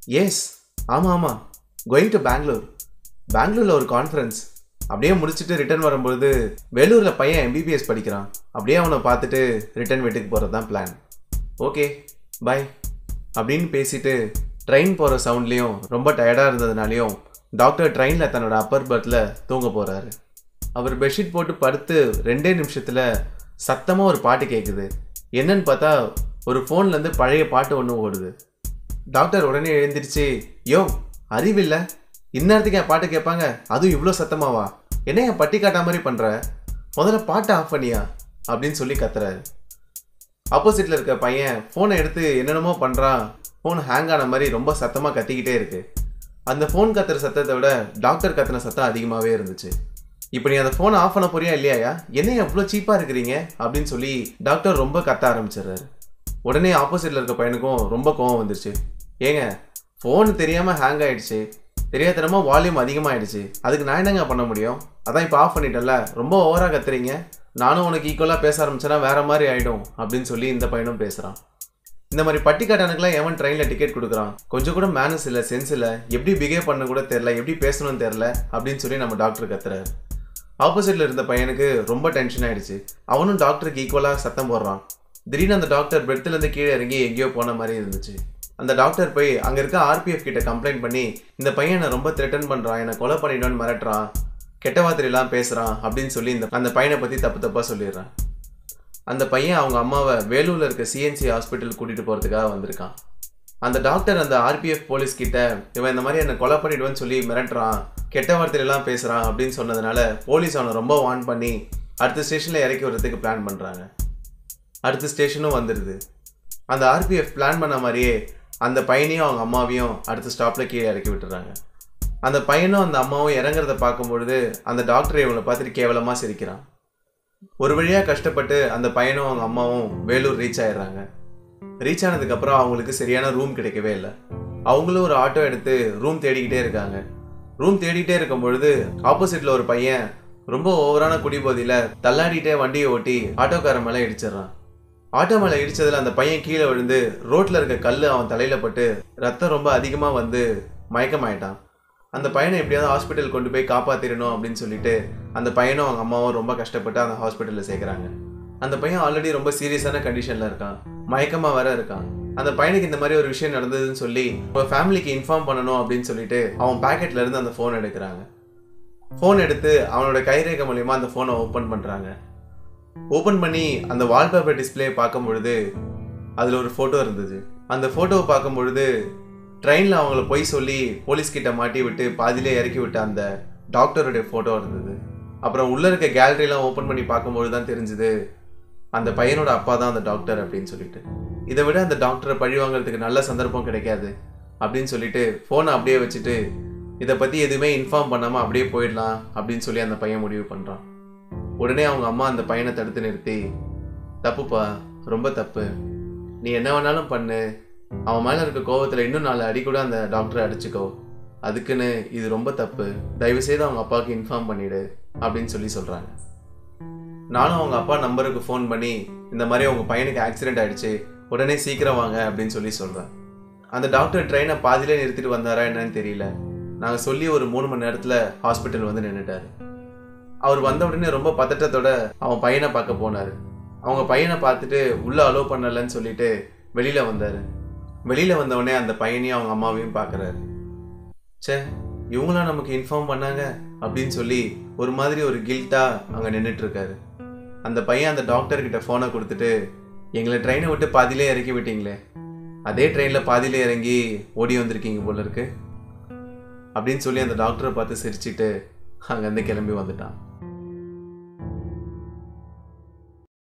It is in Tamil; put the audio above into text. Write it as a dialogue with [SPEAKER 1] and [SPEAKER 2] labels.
[SPEAKER 1] எஸ் ஆமாம் ஆமாம் கோயிங் டு பெங்களூர் பெங்களூரில் ஒரு கான்ஃபரன்ஸ் அப்படியே முடிச்சுட்டு ரிட்டர்ன் வரும்பொழுது வேலூரில் பையன் எம்பிபிஎஸ் படிக்கிறான் அப்படியே அவனை பார்த்துட்டு ரிட்டர்ன் வீட்டுக்கு போகிறது தான் பிளான் ஓகே பை அப்படின்னு பேசிட்டு ட்ரெயின் போகிற சவுண்ட்லேயும் ரொம்ப டயர்டாக இருந்ததுனாலையும் டாக்டர் ட்ரெயினில் தன்னோட அப்பர் பர்த்தில் தூங்க போகிறாரு அவர் பெட்ஷீட் போட்டு படுத்து ரெண்டே நிமிஷத்தில் சத்தமாக ஒரு பாட்டு கேட்குது என்னன்னு பார்த்தா ஒரு ஃபோன்லேருந்து பழைய பாட்டு ஒன்று ஓடுது டாக்டர் உடனே எழுந்திருச்சு யோ அறிவில்லை இந்நேரத்துக்கு என் பாட்டு கேட்பாங்க அதுவும் இவ்வளோ சத்தமாவா என்ன என் பட்டி காட்டா மாதிரி பண்ணுற முதல்ல பாட்டை ஆஃப் பண்ணியா அப்படின்னு சொல்லி கத்துறாரு ஆப்போசிட்டில் இருக்க பையன் ஃபோனை எடுத்து என்னென்னமோ பண்ணுறான் ஃபோன் ஹேங் ஆன மாதிரி ரொம்ப சத்தமாக கத்திக்கிட்டே இருக்கு அந்த ஃபோன் கத்துற சத்தத்தை விட டாக்டர் கத்துன சத்தம் அதிகமாகவே இருந்துச்சு இப்போ நீ அந்த ஃபோனை ஆஃப் பண்ண போறியா இல்லையா என்ன எவ்வளோ சீப்பாக இருக்கிறீங்க அப்படின்னு சொல்லி டாக்டர் ரொம்ப கத்த ஆரம்பிச்சிடுறாரு உடனே ஆப்போசிட்டில் இருக்க பையனுக்கும் ரொம்ப கோவம் வந்துருச்சு ஏங்க ஃபோன் தெரியாமல் ஹேங் ஆயிடுச்சு தெரியாதனமா வால்யூம் அதிகமாகிடுச்சு அதுக்கு நான் என்னங்க பண்ண முடியும் அதான் இப்போ ஆஃப் பண்ணிட்டேன்ல ரொம்ப ஓவராக கத்துறீங்க நானும் உனக்கு ஈக்குவலாக பேச ஆரம்பிச்சேன்னா வேற மாதிரி ஆகிடும் அப்படின்னு சொல்லி இந்த பையனும் பேசுகிறான் இந்த மாதிரி பட்டிக்காட்டானுக்குலாம் எவன் ட்ரெயினில் டிக்கெட் கொடுக்குறான் கொஞ்சம் கூட மேனஸ் இல்லை சென்ஸ் இல்லை எப்படி பிஹேவ் பண்ண கூட தெரில எப்படி பேசணும்னு தெரில அப்படின்னு சொல்லி நம்ம டாக்டர் கத்துறாரு ஆப்போசிட்டில் இருந்த பையனுக்கு ரொம்ப டென்ஷன் ஆயிடுச்சு அவனும் டாக்டருக்கு ஈக்குவலாக சத்தம் போடுறான் திடீர்னு அந்த டாக்டர் பெட்லேருந்து கீழே இறங்கி எங்கேயோ போன மாதிரி இருந்துச்சு அந்த டாக்டர் போய் அங்கே இருக்க ஆர்பிஎஃப் கிட்ட கம்ப்ளைண்ட் பண்ணி இந்த பையன் என்னை ரொம்ப த்ரெட்டன் பண்ணுறான் என்னை கொலை பண்ணிடுன்னு மிரட்டுறான் கெட்ட வார்த்தையெல்லாம் பேசுகிறான் அப்படின்னு சொல்லி இந்த அந்த பையனை பற்றி தப்பு தப்பாக சொல்லிடுறான் அந்த பையன் அவங்க அம்மாவை வேலூரில் இருக்க சிஎன்சி ஹாஸ்பிட்டல் கூட்டிகிட்டு போகிறதுக்காக வந்திருக்கான் அந்த டாக்டர் அந்த ஆர்பிஎஃப் போலீஸ் கிட்ட இவன் இந்த மாதிரி என்னை கொலை பண்ணிடுவேன்னு சொல்லி மிரட்டுறான் கெட்ட வார்த்தையெல்லாம் பேசுகிறான் அப்படின்னு சொன்னதுனால போலீஸ் அவனை ரொம்ப வார்ன் பண்ணி அடுத்த ஸ்டேஷனில் இறக்கி விடுறதுக்கு பிளான் பண்ணுறாங்க அடுத்த ஸ்டேஷனும் வந்துடுது அந்த ஆர்பிஎஃப் பிளான் பண்ண மாதிரியே அந்த பையனையும் அவங்க அம்மாவையும் அடுத்த ஸ்டாப்பில் கீழே இறக்கி விட்டுறாங்க அந்த பையனும் அந்த அம்மாவும் இறங்குறத பார்க்கும்பொழுது அந்த டாக்டர் இவங்களை பார்த்துட்டு கேவலமாக சிரிக்கிறான் ஒரு வழியாக கஷ்டப்பட்டு அந்த பையனும் அவங்க அம்மாவும் வேலூர் ரீச் ஆயிடுறாங்க ரீச் ஆனதுக்கப்புறம் அவங்களுக்கு சரியான ரூம் கிடைக்கவே இல்லை அவங்களும் ஒரு ஆட்டோ எடுத்து ரூம் தேடிக்கிட்டே இருக்காங்க ரூம் தேடிக்கிட்டே இருக்கும் பொழுது ஆப்போசிட்டில் ஒரு பையன் ரொம்ப ஓவரான குடிபோதையில் தள்ளாடிட்டே வண்டியை ஓட்டி ஆட்டோக்காரன் மேலே இடிச்சிடுறான் ஆட்டோ மேலே இடிச்சதுல அந்த பையன் கீழே விழுந்து ரோட்ல இருக்க கல் அவன் தலையில பட்டு ரத்தம் ரொம்ப அதிகமாக வந்து மயக்கமாயிட்டான் அந்த பையனை எப்படியாவது ஹாஸ்பிட்டல் கொண்டு போய் காப்பாத்திரணும் அப்படின்னு சொல்லிட்டு அந்த பையனும் அவங்க அம்மாவும் ரொம்ப கஷ்டப்பட்டு அந்த ஹாஸ்பிட்டலில் சேர்க்குறாங்க அந்த பையன் ஆல்ரெடி ரொம்ப சீரியஸான கண்டிஷனில் இருக்கான் மயக்கமாக வேற இருக்கான் அந்த பையனுக்கு இந்த மாதிரி ஒரு விஷயம் நடந்ததுன்னு சொல்லி உங்கள் ஃபேமிலிக்கு இன்ஃபார்ம் பண்ணணும் அப்படின்னு சொல்லிட்டு அவன் பாக்கெட்ல இருந்து அந்த ஃபோன் எடுக்கிறாங்க ஃபோன் எடுத்து அவனோட கைரேகை மூலியமா அந்த ஃபோனை ஓப்பன் பண்ணுறாங்க ஓப்பன் பண்ணி அந்த வால்பேப்பர் டிஸ்பிளே பார்க்கும் பொழுது அதில் ஒரு ஃபோட்டோ இருந்தது அந்த ஃபோட்டோவை பார்க்கும் பொழுது ட்ரெயினில் அவங்கள பொய் சொல்லி போலீஸ் கிட்ட மாட்டி விட்டு பாதியிலே இறக்கி விட்ட அந்த டாக்டருடைய ஃபோட்டோ இருந்தது அப்புறம் உள்ளே இருக்க கேலரிலாம் ஓப்பன் பண்ணி பார்க்கும்பொழுது தான் தெரிஞ்சுது அந்த பையனோட அப்பா தான் அந்த டாக்டர் அப்படின்னு சொல்லிட்டு இதை விட அந்த டாக்டரை பழி வாங்குறதுக்கு நல்ல சந்தர்ப்பம் கிடைக்காது அப்படின்னு சொல்லிட்டு ஃபோனை அப்படியே வச்சுட்டு இதை பற்றி எதுவுமே இன்ஃபார்ம் பண்ணாமல் அப்படியே போயிடலாம் அப்படின்னு சொல்லி அந்த பையன் முடிவு பண்ணுறான் உடனே அவங்க அம்மா அந்த பையனை தடுத்து நிறுத்தி தப்புப்பா ரொம்ப தப்பு நீ என்ன வேணாலும் பண்ணு அவன் மேலே இருக்க கோவத்தில் இன்னும் நாலு அடி கூட அந்த டாக்டரை அடிச்சுக்கோ அதுக்குன்னு இது ரொம்ப தப்பு தயவு செய்து அவங்க அப்பாவுக்கு இன்ஃபார்ம் பண்ணிடு அப்படின்னு சொல்லி சொல்கிறாங்க நானும் அவங்க அப்பா நம்பருக்கு ஃபோன் பண்ணி இந்த மாதிரி உங்கள் பையனுக்கு ஆக்சிடென்ட் ஆயிடுச்சு உடனே சீக்கிரம் வாங்க அப்படின்னு சொல்லி சொல்கிறேன் அந்த டாக்டர் ட்ரெயினை பாதியிலே நிறுத்திட்டு வந்தாரா என்னன்னு தெரியல நாங்கள் சொல்லி ஒரு மூணு மணி நேரத்தில் ஹாஸ்பிட்டல் வந்து நின்றுட்டாரு அவர் வந்த உடனே ரொம்ப பதட்டத்தோட அவன் பையனை பார்க்க போனார் அவங்க பையனை பார்த்துட்டு உள்ளே அலோவ் பண்ணலன்னு சொல்லிட்டு வெளியில் வந்தார் வெளியில் வந்தவொடனே அந்த பையனையும் அவங்க அம்மாவையும் பார்க்குறாரு ச்சே இவங்களாம் நமக்கு இன்ஃபார்ம் பண்ணாங்க அப்படின்னு சொல்லி ஒரு மாதிரி ஒரு கில்ட்டாக அங்கே நின்றுட்டு இருக்காரு அந்த பையன் அந்த டாக்டர் கிட்ட ஃபோனை கொடுத்துட்டு எங்களை ட்ரெயினை விட்டு பாதியிலே இறக்கி விட்டீங்களே அதே ட்ரெயினில் பாதியிலே இறங்கி ஓடி வந்திருக்கீங்க போல இருக்கு அப்படின்னு சொல்லி அந்த டாக்டரை பார்த்து சிரிச்சிட்டு அங்கேருந்து கிளம்பி வந்துட்டான்